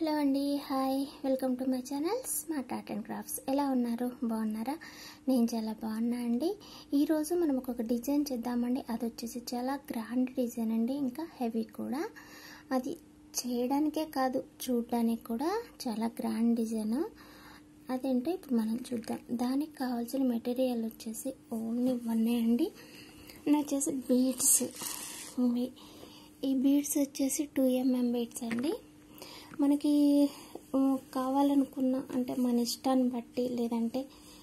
Hello అండి hi welcome to my channel smart art and crafts ఎలా ఉన్నారు బాగున్నారా నేను చాలా బాగున్నా అండి ఈరోజు మనం ఒక డిజైన్ చేద్దామండి అది వచ్చేసి చాలా గ్రాండ్ డిజైన్ అండి ఇంకా హెవీ కూడా అది చేయడానికే కాదు చూడడానికి కూడా చాలా గ్రాండ్ డిజైన్ అదేంటో ఇప్పుడు మనం చూద్దాం దానికి కావాల్సిన మెటీరియల్ వచ్చేసి ఓన్లీ వన్నే అండి నా వచ్చేసి బీడ్స్ ఇవి ఈ బీడ్స్ వచ్చేసి టూ ఎంఎం బీడ్స్ అండి మనకి ఉమ్, కావాలనుకున్న అంటే మన ఇష్టాన్ని బట్టి లేదంటే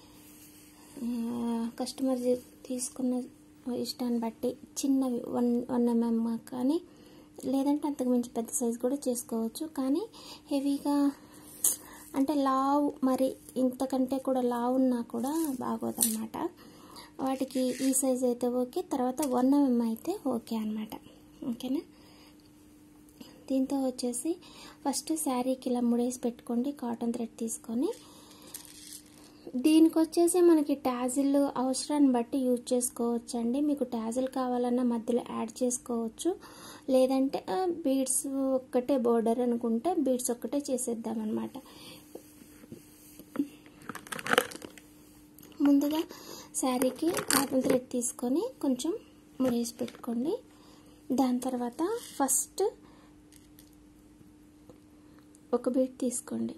కస్టమర్ తీసుకున్న ఇష్టాన్ని బట్టి చిన్నవి వన్ వన్ ఎంఎం కానీ లేదంటే అంతకు మించి పెద్ద సైజు కూడా చేసుకోవచ్చు కానీ హెవీగా అంటే లావు మరి ఇంతకంటే కూడా లావు ఉన్నా కూడా బాగోదన్నమాట వాటికి ఈ సైజ్ అయితే ఓకే తర్వాత వన్ ఎంఎం అయితే ఓకే అనమాట ఓకేనా దీంతో వచ్చేసి ఫస్ట్ శారీకి ఇలా ముడేసి పెట్టుకోండి కాటన్ థ్రెడ్ తీసుకొని దీనికి వచ్చేసి మనకి ట్యాజిల్ అవసరాన్ని బట్టి యూజ్ చేసుకోవచ్చు అండి మీకు ట్యాజిల్ కావాలన్నా మధ్యలో యాడ్ చేసుకోవచ్చు లేదంటే బీడ్స్ ఒక్కటే బోర్డర్ అనుకుంటే బీడ్స్ ఒక్కటే చేసేద్దామన్నమాట ముందుగా శారీకి కాటన్ థ్రెడ్ తీసుకొని కొంచెం ముడేసి పెట్టుకోండి దాని తర్వాత ఫస్ట్ ఒక బీట్ తీసుకోండి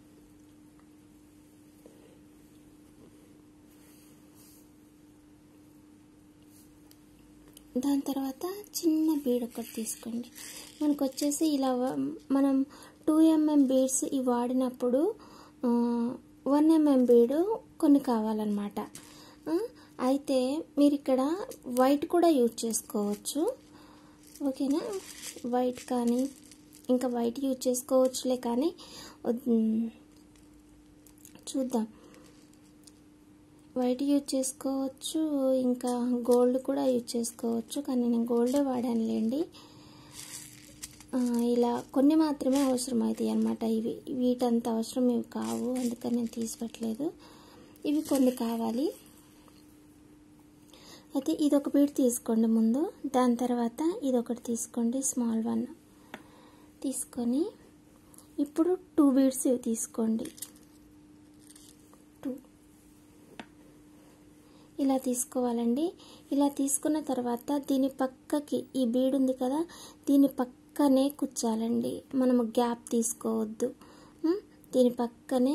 దాని తర్వాత చిన్న బీడ్ ఒకటి తీసుకోండి మనకు వచ్చేసి ఇలా వ- మనం టూ ఎంఎం బీడ్స్ ఇవి వాడినప్పుడు వన్ ఎంఎం బీడు కొన్ని కావాలన్నమాట ఆ, అయితే మీరు ఇక్కడ వైట్ కూడా యూజ్ చేసుకోవచ్చు ఓకేనా వైట్ కానీ ఇంకా వైట్ యూజ్ చేసుకోవచ్చులే కానీ వద్- చూద్దాం వైట్ యూజ్ చేసుకోవచ్చు ఇంకా గోల్డ్ కూడా యూజ్ చేసుకోవచ్చు కానీ నేను గోల్డే వాడానులేండి ఆ, ఇలా కొన్ని మాత్రమే అవసరం అవుతాయి అన్నమాట ఇవి వీటంత అవసరం ఇవి కావు అందుకని నేను తీసుకోవట్లేదు ఇవి కొన్ని కావాలి అయితే ఇది ఒక బీట్ తీసుకోండి ముందు దాని తర్వాత ఇది ఒకటి తీసుకోండి స్మాల్ వన్ తీసుకొని ఇప్పుడు టూ బీడ్స్ ఇవి తీసుకోండి టూ ఇలా తీసుకోవాలండి ఇలా తీసుకున్న తర్వాత దీని పక్కకి ఈ బీడ్ ఉంది కదా దీని పక్కనే కుచ్చాలండి మనము గ్యాప్ తీసుకోవద్దు ఉం? దీని పక్కనే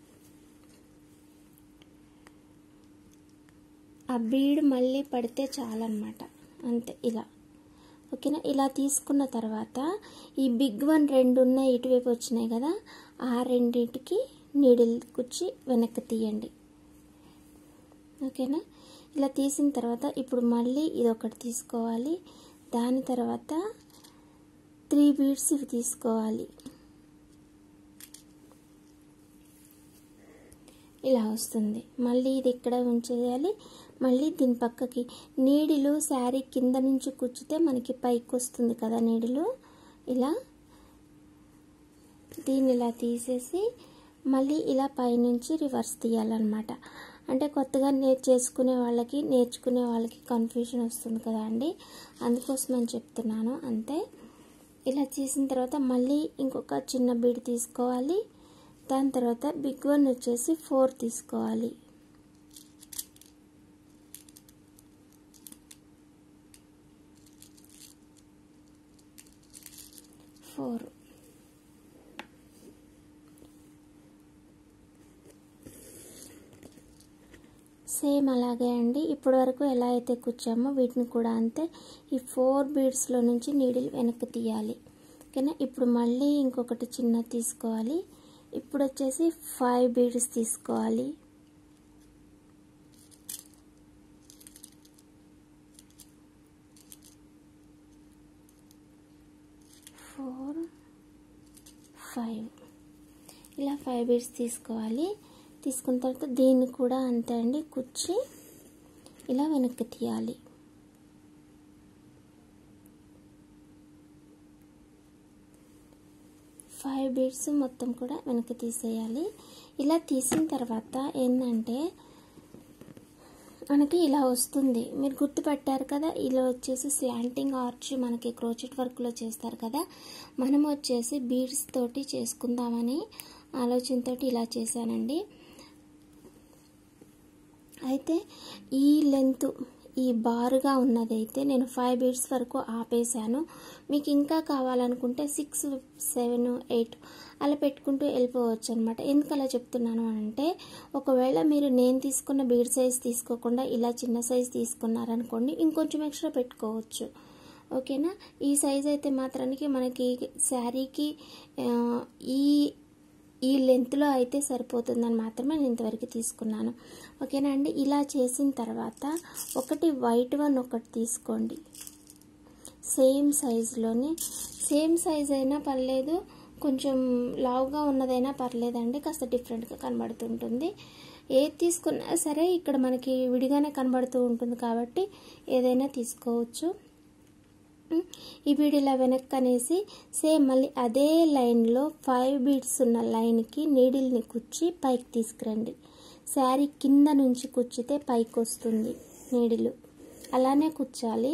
ఆ బీడ్ మళ్ళీ పడితే చాలన్నమాట అంతే ఇలా ఓకేనా ఇలా తీసుకున్న తర్వాత ఈ బిగ్ వన్ రెండు ఉన్నాయి ఇటువైపు వచ్చినాయి కదా ఆ రెండింటికి నీడిల్ కుచ్చి వెనక్కి తీయండి ఓకేనా ఇలా తీసిన తర్వాత ఇప్పుడు మళ్ళీ ఇది ఒకటి తీసుకోవాలి దాని తర్వాత త్రీ బీడ్స్ ఇవి తీసుకోవాలి ఇలా వస్తుంది మళ్ళీ ఇది ఇక్కడ ఉంచేయాలి మళ్ళీ దీని పక్కకి నీడిలు శారీ కింద నుంచి కుచ్చితే మనకి పైకి వస్తుంది కదా నీడిలు ఇలా దీన్ని ఇలా తీసేసి మళ్ళీ ఇలా పైనుంచి రివర్స్ తీయాలన్నమాట అంటే కొత్తగా నేర్ చేసుకునే వాళ్ళకి నేర్చుకునే వాళ్ళకి కన్ఫ్యూజన్ వస్తుంది కదా అండి అందుకోసం నేను చెప్తున్నాను అంతే ఇలా చేసిన తర్వాత మళ్ళీ ఇంకొక చిన్న బీడ్ తీసుకోవాలి దాని తర్వాత బిగ్ వన్ వచ్చేసి ఫోర్ తీసుకోవాలి ఫోర్ సేమ్ అలాగే అండి ఇప్పటి వరకు ఎలా అయితే కూర్చామో వీటిని కూడా అంతే ఈ ఫోర్ బీడ్స్లో నుంచి నీడిల్ వెనక్కి తీయాలి ఓకేనా ఇప్పుడు మళ్ళీ ఇంకొకటి చిన్న తీసుకోవాలి ఇప్పుడు వచ్చేసి ఫైవ్ బీడ్స్ తీసుకోవాలి ఫోర్ ఫైవ్ ఇలా ఫైవ్ బీడ్స్ తీసుకోవాలి తీసుకున్న తర్వాత దీన్ని కూడా అంతే అండి కుచ్చి ఇలా వెనక్కి తీయాలి ఫైవ్ బీడ్స్ మొత్తం కూడా వెనక్కి తీసేయాలి ఇలా తీసిన తర్వాత ఏంటంటే మనకి ఇలా వస్తుంది మీరు గుర్తుపట్టారు కదా ఇలా వచ్చేసి స్లాంటింగ్ ఆర్చ్ మనకి క్రోచెట్ వర్క్లో చేస్తారు కదా మనం వచ్చేసి బీడ్స్ తోటి చేసుకుందామని ఆలోచనతోటి ఇలా చేశానండి అయితే ఈ లెంత్ ఈ బారుగా ఉన్నదైతే నేను ఫైవ్ బీడ్స్ వరకు ఆపేశాను మీకు ఇంకా కావాలనుకుంటే సిక్స్ సెవెన్ ఎయిట్ అలా పెట్టుకుంటూ వెళ్ళిపోవచ్చు అనమాట ఎందుకు అలా చెప్తున్నాను అంటే ఒకవేళ మీరు నేను తీసుకున్న బీడ్ సైజ్ తీసుకోకుండా ఇలా చిన్న సైజ్ తీసుకున్నారనుకోండి ఇంకొంచెం ఎక్స్ట్రా పెట్టుకోవచ్చు ఓకేనా ఈ సైజ్ అయితే మాత్రానికి మనకి శారీకి ఈ ఈ లెంత్లో అయితే సరిపోతుందని మాత్రమే నేను ఇంతవరకు తీసుకున్నాను ఓకేనా అండి ఇలా చేసిన తర్వాత ఒకటి వైట్ వన్ ఒకటి తీసుకోండి సేమ్ సైజులోని సేమ్ సైజ్ అయినా పర్లేదు కొంచెం లావుగా ఉన్నదైనా పర్లేదండి కాస్త డిఫరెంట్గా కనబడుతుంటుంది ఏది తీసుకున్నా సరే ఇక్కడ మనకి విడిగానే కనబడుతూ ఉంటుంది కాబట్టి ఏదైనా తీసుకోవచ్చు ఈ బీడ్ ఇలా వెనక్కి అనేసి సేమ్ మళ్ళీ అదే లైన్లో ఫైవ్ బీడ్స్ ఉన్న లైన్కి నీడిల్ని కుచ్చి పైకి తీసుకురండి శారీ కింద నుంచి కుచ్చితే పైకి వస్తుంది నీడిలు అలానే కుచ్చాలి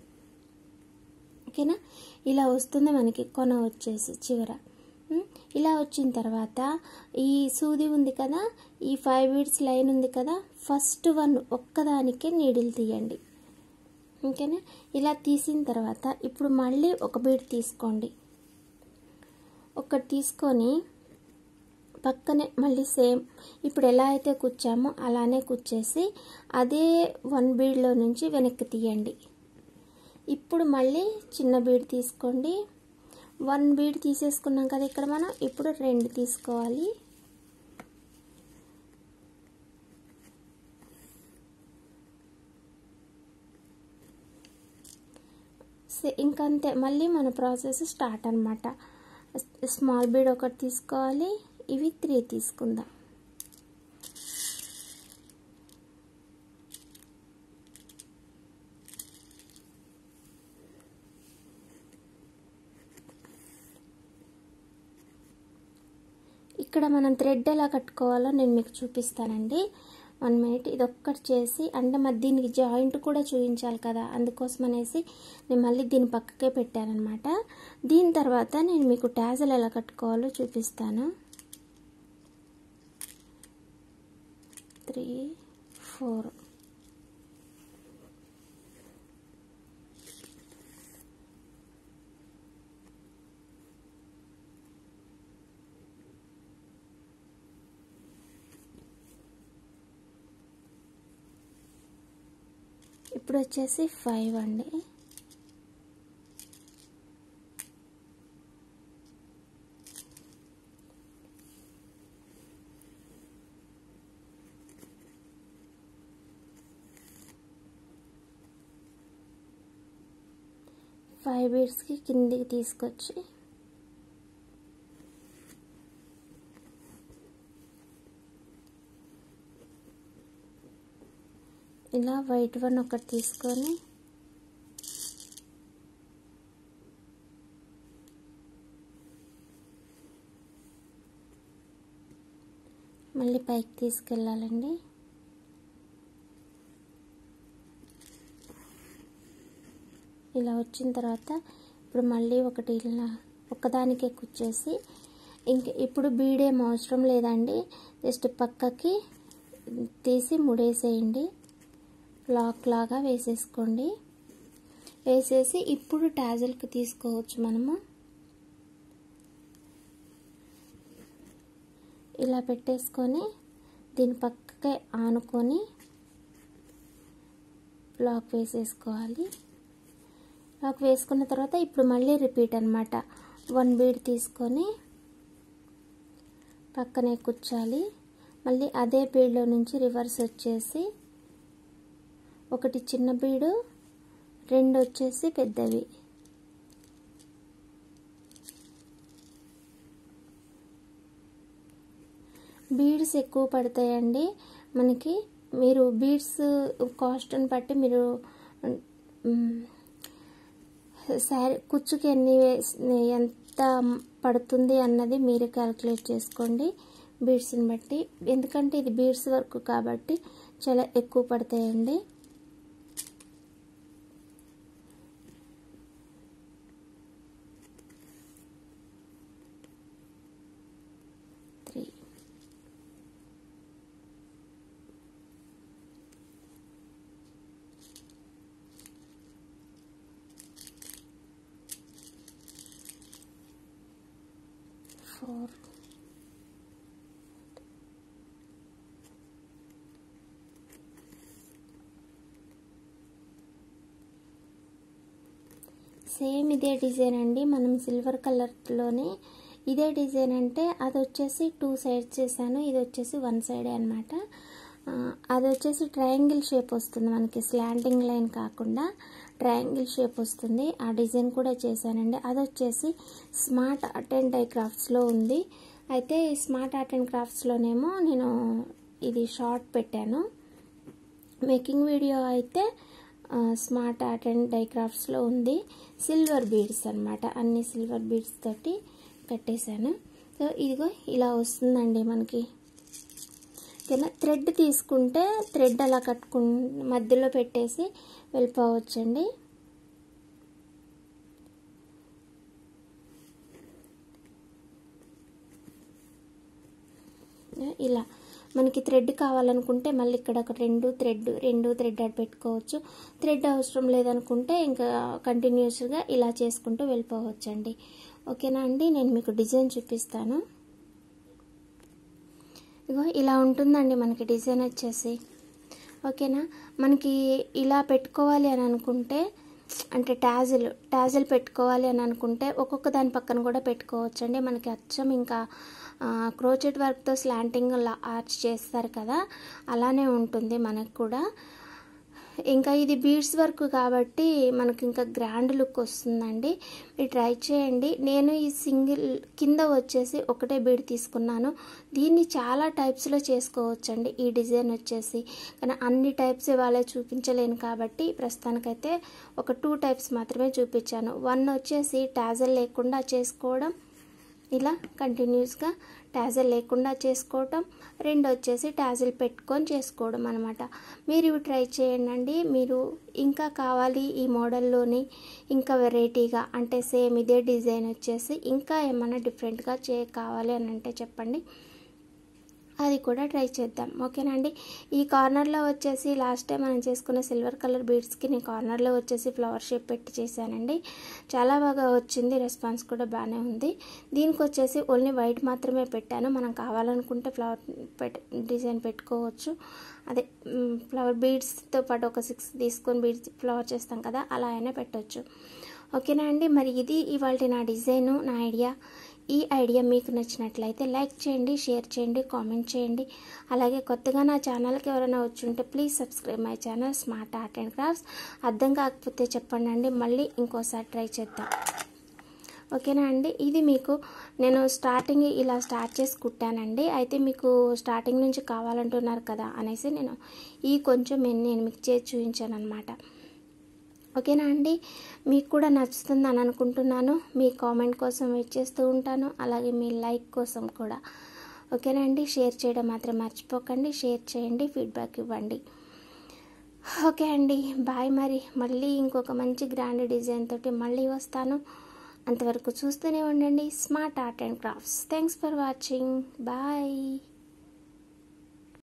ఓకేనా ఇలా వస్తుంది మనకి కొన వచ్చేసి చివర ఇలా వచ్చిన తర్వాత ఈ సూది ఉంది కదా ఈ ఫైవ్ బీడ్స్ లైన్ ఉంది కదా ఫస్ట్ వన్ ఒక్కదానికే నీడిల్ తీయండి ఓకేనా ఇలా తీసిన తర్వాత ఇప్పుడు మళ్ళీ ఒక బీడ్ తీసుకోండి ఒకటి తీసుకొని పక్కనే మళ్ళీ సేమ్ ఇప్పుడు ఎలా అయితే కుచ్చామో అలానే కుచ్చేసి అదే వన్ బీడ్లో నుంచి వెనక్కి తీయండి ఇప్పుడు మళ్ళీ చిన్న బీడ్ తీసుకోండి వన్ బీడ్ తీసేసుకున్నాం కదా ఇక్కడ మనం ఇప్పుడు రెండు తీసుకోవాలి ఇంకంతే మళ్ళీ మన ప్రాసెస్ స్టార్ట్ అనమాట స్మాల్ బీడ్ ఒకటి తీసుకోవాలి ఇవి త్రీ తీసుకుందాం ఇక్కడ మనం థ్రెడ్ ఎలా కట్టుకోవాలో నేను మీకు చూపిస్తానండి వన్ మినిట్ ఇది ఒక్కటి చేసి అంటే మరి దీనికి జాయింట్ కూడా చూపించాలి కదా అందుకోసం అనేసి నేను మళ్ళీ దీని పక్కకే పెట్టానమాట దీని తర్వాత నేను మీకు ట్యాజల్ ఎలా కట్టుకోవాలో చూపిస్తాను త్రీ ఫోర్ ఇప్పుడు వచ్చేసి ఫైవ్ అండి ఫైవ్ బీడ్స్కి కిందికి తీసుకొచ్చి ఇలా వైట్ వన్ ఒకటి తీసుకొని మళ్ళీ పైకి తీసుకెళ్ళాలండి ఇలా వచ్చిన తర్వాత ఇప్పుడు మళ్ళీ ఒకటి ఇలా ఒకదానికే కుచ్చేసి ఇంక ఇప్పుడు బీడేం అవసరం లేదండి జస్ట్ పక్కకి తీసి ముడేసేయండి లాక్ లాగా వేసేసుకోండి వేసేసి ఇప్పుడు టాజల్కి తీసుకోవచ్చు మనము ఇలా పెట్టేసుకొని దీని పక్కకే ఆనుకొని లాక్ వేసేసుకోవాలి లాక్ వేసుకున్న తర్వాత ఇప్పుడు మళ్ళీ రిపీట్ అనమాట వన్ బీడ్ తీసుకొని పక్కనే కూర్చాలి మళ్ళీ అదే బీడ్లో నుంచి రివర్స్ వచ్చేసి ఒకటి చిన్న బీడు రెండు వచ్చేసి పెద్దవి బీడ్స్ ఎక్కువ పడతాయండి మనకి మీరు బీడ్స్ కాస్ట్ని బట్టి మీరు శారీ కుచ్చుకి ఎన్ని ఎంత పడుతుంది అన్నది మీరు క్యాలిక్యులేట్ చేసుకోండి బీడ్స్ని బట్టి ఎందుకంటే ఇది బీడ్స్ వర్క్ కాబట్టి చాలా ఎక్కువ పడతాయండి త్రీ ఫోర్ సేమ్ ఇదే డిజైన్ అండి మనం సిల్వర్ కలర్లోనే ఇదే డిజైన్ అంటే అది వచ్చేసి టూ సైడ్స్ చేశాను ఇది వచ్చేసి వన్ సైడే అనమాట అది వచ్చేసి ట్రయాంగిల్ షేప్ వస్తుంది మనకి స్లాంటింగ్ లైన్ కాకుండా ట్రయాంగిల్ షేప్ వస్తుంది ఆ డిజైన్ కూడా చేశానండి అది వచ్చేసి స్మార్ట్ ఆర్ట్ అండ్ డై క్రాఫ్ట్స్లో ఉంది అయితే ఈ స్మార్ట్ ఆర్ట్ అండ్ క్రాఫ్ట్స్లోనేమో నేను ఇది షార్ట్ పెట్టాను మేకింగ్ వీడియో అయితే స్మార్ట్ ఆర్ట్ అండ్ డై క్రాఫ్ట్స్లో ఉంది సిల్వర్ బీడ్స్ అనమాట అన్ని సిల్వర్ బీడ్స్ తోటి కట్టేశాను సో ఇదిగో ఇలా వస్తుందండి మనకి ఓకేనా థ్రెడ్ తీసుకుంటే థ్రెడ్ అలా కట్టుకు మధ్యలో పెట్టేసి వెళ్ళిపోవచ్చండి ఇలా మనకి థ్రెడ్ కావాలనుకుంటే మళ్ళీ ఇక్కడ ఒక రెండు థ్రెడ్ రెండు థ్రెడ్ అడ్ పెట్టుకోవచ్చు థ్రెడ్ అవసరం లేదనుకుంటే ఇంకా కంటిన్యూస్గా ఇలా చేసుకుంటూ వెళ్ళిపోవచ్చండి ఓకేనా అండి నేను మీకు డిజైన్ చూపిస్తాను ఇగో ఇలా ఉంటుందండి మనకి డిజైన్ వచ్చేసి ఓకేనా మనకి ఇలా పెట్టుకోవాలి అని అనుకుంటే అంటే ట్యాజిల్ ట్యాజిల్ పెట్టుకోవాలి అని అనుకుంటే ఒక్కొక్క దాని పక్కన కూడా పెట్టుకోవచ్చు అండి మనకి అచ్చం ఇంకా క్రోచెట్ వర్క్తో స్లాంటింగ్ ఆర్చ్ చేస్తారు కదా అలానే ఉంటుంది మనకు కూడా ఇంకా ఇది బీడ్స్ వర్క్ కాబట్టి మనకి ఇంకా గ్రాండ్ లుక్ వస్తుందండి మీరు ట్రై చేయండి నేను ఈ సింగిల్ కింద వచ్చేసి ఒకటే బీడ్ తీసుకున్నాను దీన్ని చాలా టైప్స్లో చేసుకోవచ్చండి ఈ డిజైన్ వచ్చేసి కానీ అన్ని టైప్స్ ఇవాళ చూపించలేను కాబట్టి ప్రస్తుతానికైతే ఒక టూ టైప్స్ మాత్రమే చూపించాను వన్ వచ్చేసి టాజల్ లేకుండా చేసుకోవడం ఇలా కంటిన్యూస్గా టాజిల్ లేకుండా చేసుకోవటం రెండు వచ్చేసి టాజిల్ పెట్టుకొని చేసుకోవడం అనమాట మీరు ఇవి ట్రై చేయండి మీరు ఇంకా కావాలి ఈ మోడల్లోని ఇంకా వెరైటీగా అంటే సేమ్ ఇదే డిజైన్ వచ్చేసి ఇంకా ఏమైనా డిఫరెంట్గా చే కావాలి అని అంటే చెప్పండి అది కూడా ట్రై చేద్దాం ఓకేనా అండి ఈ కార్నర్లో వచ్చేసి లాస్ట్ టైం మనం చేసుకున్న సిల్వర్ కలర్ బీడ్స్కి నేను కార్నర్లో వచ్చేసి ఫ్లవర్ షేప్ పెట్టి చేశానండి చాలా బాగా వచ్చింది రెస్పాన్స్ కూడా బాగానే ఉంది దీనికి వచ్చేసి ఓన్లీ వైట్ మాత్రమే పెట్టాను మనం కావాలనుకుంటే ఫ్లవర్ పెట్ డిజైన్ పెట్టుకోవచ్చు అదే ఫ్లవర్ బీడ్స్తో పాటు ఒక సిక్స్ తీసుకొని బీడ్స్ ఫ్లవర్ చేస్తాం కదా అలా అయినా పెట్టవచ్చు ఓకేనా అండి మరి ఇది ఇవాళ నా డిజైను నా ఐడియా ఈ ఐడియా మీకు నచ్చినట్లయితే లైక్ చేయండి షేర్ చేయండి కామెంట్ చేయండి అలాగే కొత్తగా నా ఛానల్కి ఎవరైనా వచ్చి ఉంటే please subscribe my channel smart art and crafts అర్థం కాకపోతే చెప్పండి అండి మళ్ళీ ఇంకోసారి ట్రై చేద్దాం ఓకేనా అండి ఇది మీకు నేను స్టార్టింగ్ ఇలా స్టార్ట్ చేసి కుట్టానండి అయితే మీకు స్టార్టింగ్ నుంచి కావాలంటున్నారు కదా అనేసి నేను ఈ కొంచెం నేను మీకు చేసి చూపించాను అనమాట ఓకేనా అండి మీకు కూడా నచ్చుతుంది అని అనుకుంటున్నాను మీ కామెంట్ కోసం వెయిట్ చేస్తూ ఉంటాను అలాగే మీ లైక్ కోసం కూడా ఓకేనా అండి షేర్ చేయడం మాత్రం మర్చిపోకండి షేర్ చేయండి ఫీడ్బ్యాక్ ఇవ్వండి ఓకే అండి బాయ్ మరి మళ్ళీ ఇంకొక మంచి గ్రాండ్ డిజైన్ తోటి మళ్ళీ వస్తాను అంతవరకు చూస్తూనే ఉండండి smart art and crafts thanks for watching bye